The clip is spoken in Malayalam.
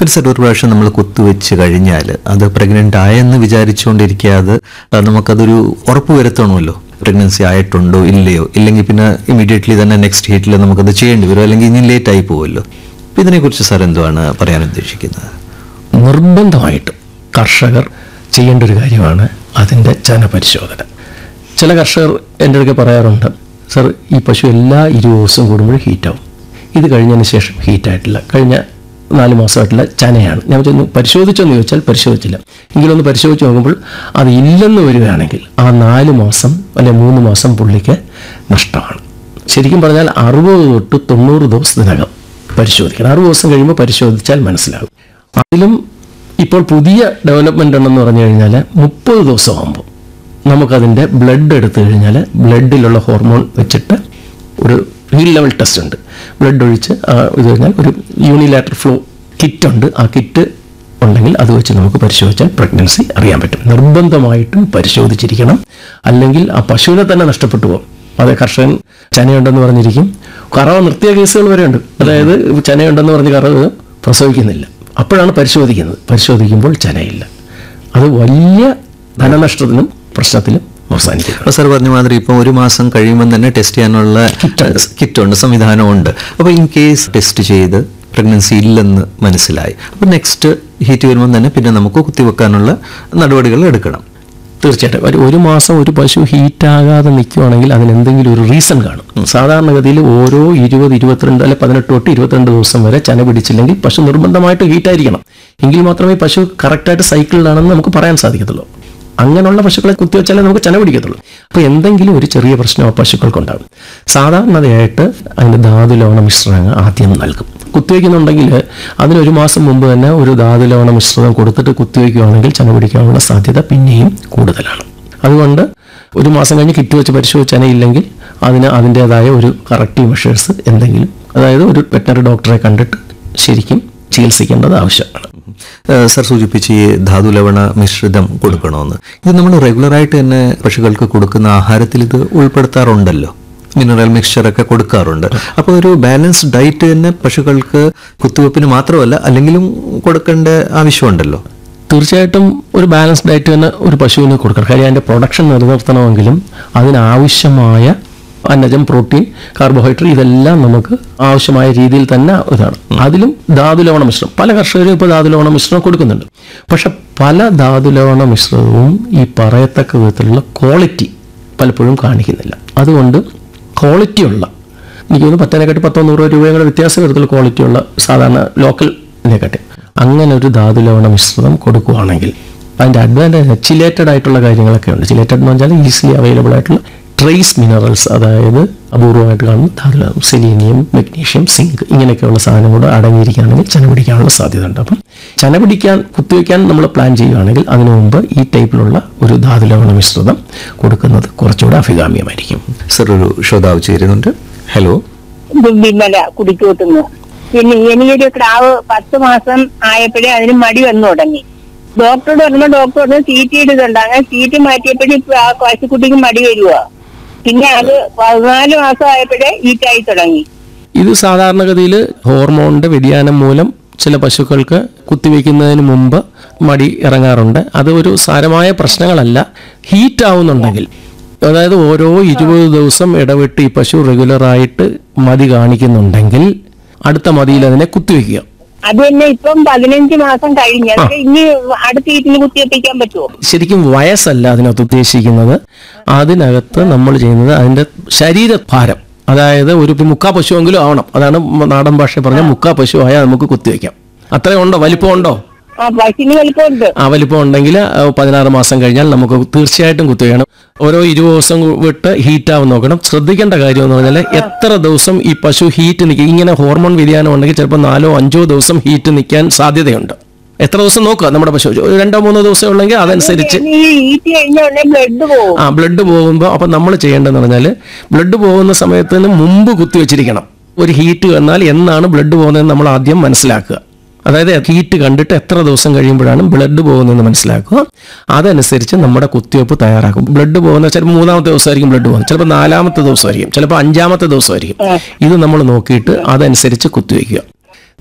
പിന്നെ സാർ ഒരു പ്രാവശ്യം നമ്മൾ കുത്തുവെച്ച് കഴിഞ്ഞാൽ അത് പ്രഗ്നന്റ് ആയെന്ന് വിചാരിച്ചുകൊണ്ടിരിക്കാതെ ആ, നമുക്കതൊരു ഉറപ്പ് വരുത്തണമല്ലോ പ്രഗ്നൻസി ആയിട്ടുണ്ടോ ഇല്ലയോ ഇല്ലെങ്കിൽ പിന്നെ ഇമീഡിയറ്റ്ലി തന്നെ നെക്സ്റ്റ് ഹീറ്റിൽ നമുക്കത് ചെയ്യേണ്ടി വരും അല്ലെങ്കിൽ ഇനി ലേറ്റ് ആയി പോവുമല്ലോ അപ്പൊ ഇതിനെക്കുറിച്ച് സാർ എന്തുവാണ് പറയാൻ ഉദ്ദേശിക്കുന്നത് നിർബന്ധമായിട്ടും കർഷകർ ചെയ്യേണ്ട ഒരു കാര്യമാണ് അതിൻ്റെ ചനപരിശോധന ചില കർഷകർ എൻ്റെ അടുക്കെ പറയാറുണ്ട് സർ ഈ പശു എല്ലാ ഇരുപത് ദിവസവും കൂടുമ്പോഴും ഹീറ്റാവും ഇത് കഴിഞ്ഞതിന് ശേഷം ഹീറ്റായിട്ടില്ല കഴിഞ്ഞ നാല് മാസമായിട്ടുള്ള ചനയാണ് ഞാൻ ചെന്ന് പരിശോധിച്ചെന്ന് ചോദിച്ചാൽ പരിശോധിച്ചില്ല എങ്കിലൊന്ന് പരിശോധിച്ച് നോക്കുമ്പോൾ അത് ഇല്ലെന്ന് വരികയാണെങ്കിൽ ആ നാല് മാസം അല്ലെ മൂന്ന് മാസം പുള്ളിക്ക് നഷ്ടമാണ് ശരിക്കും പറഞ്ഞാൽ അറുപത് തൊട്ട് തൊണ്ണൂറ് ദിവസത്തിനകം പരിശോധിക്കണം അറുപത് ദിവസം കഴിയുമ്പോൾ പരിശോധിച്ചാൽ മനസ്സിലാകും അതിലും ഇപ്പോൾ പുതിയ ഡെവലപ്മെൻ്റ് ഉണ്ടെന്ന് പറഞ്ഞു കഴിഞ്ഞാൽ മുപ്പത് ദിവസം ആകുമ്പോൾ നമുക്കതിൻ്റെ ബ്ലഡ് എടുത്തു കഴിഞ്ഞാൽ ബ്ലഡിലുള്ള ഹോർമോൺ വെച്ചിട്ട് ഒരു ഹീൽ ലെവൽ ടെസ്റ്റ് ഉണ്ട് ബ്ലഡ് ഒഴിച്ച് ആ ഇത് കഴിഞ്ഞാൽ ഒരു യൂണിലാറ്റർ ഫ്ലോ കിറ്റ് ഉണ്ട് ആ കിറ്റ് ഉണ്ടെങ്കിൽ അത് വെച്ച് നമുക്ക് പരിശോധിച്ചാൽ പ്രഗ്നൻസി അറിയാൻ പറ്റും നിർബന്ധമായിട്ടും പരിശോധിച്ചിരിക്കണം അല്ലെങ്കിൽ ആ പശുവിനെ തന്നെ നഷ്ടപ്പെട്ടു പോകും അതെ കർഷകൻ ചനയുണ്ടെന്ന് പറഞ്ഞിരിക്കും കറവ നിർത്തിയ കേസുകൾ വരെ ഉണ്ട് അതായത് ചനയുണ്ടെന്ന് പറഞ്ഞ് കറവ് പ്രസവിക്കുന്നില്ല അപ്പോഴാണ് പരിശോധിക്കുന്നത് പരിശോധിക്കുമ്പോൾ ചനയില്ല അത് വലിയ ധനനഷ്ടത്തിനും പ്രശ്നത്തിലും അവസാനിക്കുക അപ്പൊ സാർ പറഞ്ഞ മാതിരി ഇപ്പം ഒരു മാസം കഴിയുമ്പോൾ തന്നെ ടെസ്റ്റ് ചെയ്യാനുള്ള കിറ്റുണ്ട് സംവിധാനമുണ്ട് അപ്പോൾ ഇൻ കേസ് ടെസ്റ്റ് ചെയ്ത് പ്രഗ്നൻസി ഇല്ലെന്ന് മനസ്സിലായി അപ്പോൾ നെക്സ്റ്റ് ഹീറ്റ് വരുമ്പോൾ തന്നെ പിന്നെ നമുക്ക് കുത്തിവെക്കാനുള്ള നടപടികൾ എടുക്കണം തീർച്ചയായിട്ടും ഒരു ഒരു മാസം ഒരു പശു ഹീറ്റാകാതെ നിൽക്കുകയാണെങ്കിൽ അതിന് എന്തെങ്കിലും ഒരു റീസൺ കാണും സാധാരണഗതിയിൽ ഓരോ ഇരുപത് ഇരുപത്തിരണ്ട് അല്ലെ പതിനെട്ട് തൊട്ട് ഇരുപത്തിരണ്ട് ദിവസം വരെ ചന പിടിച്ചില്ലെങ്കിൽ പശു നിർബന്ധമായിട്ട് ഹീറ്റായിരിക്കണം എങ്കിൽ മാത്രമേ പശു കറക്റ്റായിട്ട് സൈക്കിളിലാണെന്ന് നമുക്ക് പറയാൻ സാധിക്കത്തുള്ളൂ അങ്ങനെയുള്ള പശുക്കളെ കുത്തിവെച്ചാലേ നമുക്ക് ചന പിടിക്കത്തുള്ളൂ അപ്പോൾ എന്തെങ്കിലും ഒരു ചെറിയ പ്രശ്നം ആ പശുക്കൾക്കുണ്ടാകും സാധാരണതയായിട്ട് അതിൻ്റെ ധാതു ലവണ മിശ്രണങ്ങൾ ആദ്യം നൽകും കുത്തിവെക്കുന്നുണ്ടെങ്കിൽ അതിന് ഒരു മാസം മുമ്പ് തന്നെ ഒരു ധാതു ലവണ മിശ്രിതം കൊടുത്തിട്ട് കുത്തിവെക്കുകയാണെങ്കിൽ ചന പിടിക്കാനുള്ള സാധ്യത പിന്നെയും കൂടുതലാണ് അതുകൊണ്ട് ഒരു മാസം കഴിഞ്ഞ് കിറ്റ് വെച്ച് പരിശോധിച്ച് ചനയില്ലെങ്കിൽ അതിന് അതിൻ്റെതായ ഒരു കറക്റ്റീവ് മെഷേഴ്സ് എന്തെങ്കിലും അതായത് ഒരു വെറ്റനറി ഡോക്ടറെ കണ്ടിട്ട് ശരിക്കും ചികിത്സിക്കേണ്ടത് ആവശ്യമാണ് ഏഹ് സാർ സൂചിപ്പിച്ച് ഈ ധാതു ലവണ മിശ്രിതം കൊടുക്കണമെന്ന് ഇത് നമ്മൾ റെഗുലറായിട്ട് തന്നെ പശുക്കൾക്ക് കൊടുക്കുന്ന ആഹാരത്തിൽ ഇത് ഉൾപ്പെടുത്താറുണ്ടല്ലോ മിനറൽ മിക്സ്ചറൊക്കെ കൊടുക്കാറുണ്ട് അപ്പോൾ ഒരു ബാലൻസ്ഡ് ഡയറ്റ് തന്നെ പശുക്കൾക്ക് കുത്തിവെപ്പിന് മാത്രമല്ല അല്ലെങ്കിലും കൊടുക്കേണ്ട ആവശ്യമുണ്ടല്ലോ തീർച്ചയായിട്ടും ഒരു ബാലൻസ് ഡയറ്റ് തന്നെ ഒരു പശുവിന് കൊടുക്കണം കാര്യം അതിൻ്റെ പ്രൊഡക്ഷൻ നിലനിർത്തണമെങ്കിലും അതിനാവശ്യമായ അന്നജം പ്രോട്ടീൻ കാർബോഹൈഡ്രേറ്റ് ഇതെല്ലാം നമുക്ക് ആവശ്യമായ രീതിയിൽ തന്നെ ഇതാണ് അതിലും ധാതുലവണ മിശ്രണം പല കർഷകരും ഇപ്പോൾ ധാതുലവണ മിശ്രണം കൊടുക്കുന്നുണ്ട് പക്ഷെ പല ധാതുലവണ മിശ്രിതവും ഈ പറയത്തക്ക വിധത്തിലുള്ള ക്വാളിറ്റി പലപ്പോഴും കാണിക്കുന്നില്ല അതുകൊണ്ട് ക്വാളിറ്റിയുള്ള എനിക്ക് തോന്നുന്നു പത്തേനെക്കാട്ടി പത്തോ നൂറോ രൂപയും കൂടെ വ്യത്യാസം വരത്തുള്ള ക്വാളിറ്റിയുള്ള സാധാരണ ലോക്കൽ ഇതിനെക്കാട്ടി അങ്ങനെ ഒരു ധാതുലവണ മിശ്രിതം കൊടുക്കുകയാണെങ്കിൽ അതിൻ്റെ അഡ്വാൻറ്റേജ് ചിലേറ്റഡ് ആയിട്ടുള്ള കാര്യങ്ങളൊക്കെ ഉണ്ട് ചിലേറ്റഡ് എന്ന് പറഞ്ഞാൽ ഈസിലി അവൈലബിൾ ആയിട്ടുള്ള ട്രേസ് മിനറൽസ് അതായത് അപൂർവമായിട്ട് കാണുന്ന ധാരാളം സെലീനിയം മെഗ്നീഷ്യം സിങ്ക് ഇങ്ങനെയൊക്കെയുള്ള സാധനം കൂടെ അടങ്ങിയിരിക്കുകയാണെങ്കിൽ ചന പിടിക്കാനുള്ള സാധ്യത ഉണ്ട് അപ്പം ചന പിടിക്കാൻ കുത്തിവെക്കാൻ നമ്മൾ പ്ലാൻ ചെയ്യുകയാണെങ്കിൽ അതിനു മുമ്പ് ഈ ടൈപ്പിലുള്ള ഒരു ധാതുലവണ മിശ്രിതം കൊടുക്കുന്നത് കുറച്ചുകൂടെ അഭികാമ്യമായിരിക്കും സർ ഒരു ശ്രോതാവ് ചേരുന്നുണ്ട് ഹലോ ഇത് വിമല കുടിക്കൂട്ടുന്നു പിന്നെ എനിക്കൊരു ക്രാവ് പത്ത് മാസം ആയപ്പോഴേ അതിന് മടി വന്നു തുടങ്ങി ഡോക്ടറോട് പറഞ്ഞപ്പോൾ ഡോക്ടർ പറഞ്ഞു സീറ്റ് ഇടുന്നുണ്ട് അങ്ങനെ സീറ്റ് മാറ്റിയപ്പോഴും ഇപ്പൊ ആ പശുക്കുട്ടിക്ക് മടി വരുക പിന്നെ അത് പതിനാല് മാസം ആയപ്പോഴേ ഈറ്റായി തുടങ്ങി ഇത് സാധാരണഗതിയിൽ ഹോർമോണിന്റെ വ്യതിയാനം മൂലം ചില പശുക്കൾക്ക് കുത്തിവെക്കുന്നതിന് മുമ്പ് മടി ഇറങ്ങാറുണ്ട് അത് ഒരു സാരമായ പ്രശ്നങ്ങളല്ല ഹീറ്റ് ആവുന്നുണ്ടെങ്കിൽ അതായത് ഓരോ ഇരുപത് ദിവസം ഇടവിട്ട് ഈ പശു റെഗുലറായിട്ട് മതി കാണിക്കുന്നുണ്ടെങ്കിൽ അടുത്ത മതിയിൽ അതിനെ കുത്തിവെക്കുക അത് തന്നെ ഇപ്പം പതിനഞ്ച് മാസം കഴിഞ്ഞ് അതൊക്കെ ഇനി അടുത്ത ഈറ്റിന് കുത്തിവെപ്പിക്കാൻ പറ്റുമോ ശരിക്കും വയസ്സല്ല അതിനകത്ത് ഉദ്ദേശിക്കുന്നത് അതിനകത്ത് നമ്മൾ ചെയ്യുന്നത് അതിൻ്റെ ശരീരഭാരം അതായത് ഒരു മുക്കാ പശുവെങ്കിലും ആവണം അതാണ് നാടൻ ഭാഷ പറഞ്ഞ മുക്കാ പശു ആയാൽ നമുക്ക് കുത്തിവെക്കാം അത്രയും ഉണ്ടോ വലിപ്പം ഉണ്ടോ ആ പശുവിന് വലിപ്പമുണ്ട് ആ വലിപ്പം ഉണ്ടെങ്കിൽ ആ, പതിനാറ് മാസം കഴിഞ്ഞാൽ നമുക്ക് തീർച്ചയായിട്ടും കുത്തിവെക്കണം ഓരോ ഇരുപത് ദിവസം വിട്ട് ഹീറ്റ് ആവും നോക്കണം ശ്രദ്ധിക്കേണ്ട കാര്യം എന്ന് പറഞ്ഞാൽ എത്ര ദിവസം ഈ പശു ഹീറ്റ് നിൽക്കും ഇങ്ങനെ ഹോർമോൺ വ്യതിയാനം ഉണ്ടെങ്കിൽ ചിലപ്പോൾ നാലോ അഞ്ചോ ദിവസം ഹീറ്റ് നിൽക്കാൻ സാധ്യതയുണ്ട് എത്ര ദിവസം നോക്കുക നമ്മുടെ പശു ഒരു രണ്ടോ മൂന്നോ ദിവസം ഉള്ളെങ്കിൽ അതനുസരിച്ച് ഈ ഈറ്റ് കഴിഞ്ഞ ഉടനെ ബ്ലഡ് പോകും ആ ബ്ലഡ് പോകുമ്പോൾ അപ്പം നമ്മൾ ചെയ്യേണ്ടതെന്ന് പറഞ്ഞാൽ ബ്ലഡ് പോകുന്ന സമയത്തിന് മുമ്പ് കുത്തിവെച്ചിരിക്കണം ഒരു ഹീറ്റ് വന്നാൽ എന്നാണ് ബ്ലഡ് പോകുന്നതെന്ന് നമ്മൾ ആദ്യം മനസ്സിലാക്കുക അതായത് ഹീറ്റ് കണ്ടിട്ട് എത്ര ദിവസം കഴിയുമ്പോഴാണ് ബ്ലഡ് പോകുന്നതെന്ന് മനസ്സിലാക്കുക അതനുസരിച്ച് നമ്മുടെ കുത്തിവെപ്പ് തയ്യാറാക്കും ബ്ലഡ് പോകുന്ന ചിലപ്പോൾ മൂന്നാമത്തെ ദിവസമായിരിക്കും ബ്ലഡ് പോകുന്നത് ചിലപ്പോൾ നാലാമത്തെ ദിവസമായിരിക്കും ചിലപ്പോൾ അഞ്ചാമത്തെ ദിവസമായിരിക്കും ഇത് നമ്മൾ നോക്കിയിട്ട് അതനുസരിച്ച് കുത്തിവെക്കുക